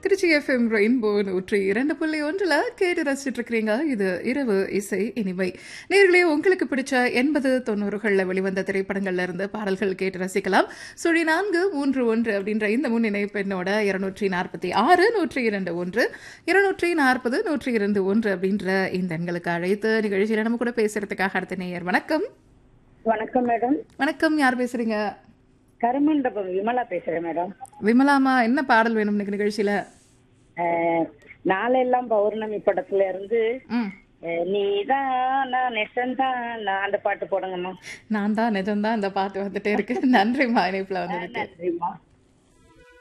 Trichy FM rainbow நூற்றி இரண்டு புள்ளி ஒன்றில் கேட்டு ரசிச்சுட்டு இருக்கிறீங்க இது இரவு இசை இனிமை நேர்களே உங்களுக்கு பிடிச்ச எண்பது தொண்ணூறுகளில் வெளிவந்த திரைப்படங்கள்ல இருந்து பாடல்கள் கேட்டு ரசிக்கலாம் சுழி நான்கு மூன்று ஒன்று அப்படின்ற இந்த முன்னிணைப்பு என்னோட இருநூற்றி நாற்பத்தி ஆறு நூற்றி இரண்டு ஒன்று இருநூற்றி நாற்பது நூற்றி இரண்டு ஒன்று அப்படின்ற இந்த எண்களுக்கு அழைத்து நிகழ்ச்சியில் நம்ம கூட பேசுறதுக்காக அடுத்த நேயர் வணக்கம் வணக்கம் மேடம் வணக்கம் யார் பேசுறீங்க கருமண்டபம் விமலா பேசுறேன் மேடம் விமலாமா என்ன பாடல் வேணும் இன்னைக்கு நிகழ்ச்சியில அஹ், நாளெல்லாம் பௌர்ணமி படத்துல இருந்து ம் அஹ், நீதான் நான் நெசந்தான் நான் அந்த பாட்டு போடுங்கம்மா நான் தான் நிஜம்தான் இந்த பாட்டு வந்துட்டே இருக்கு நன்றிம்மா இணைப்புல வந்ததுக்கு நன்றிம்மா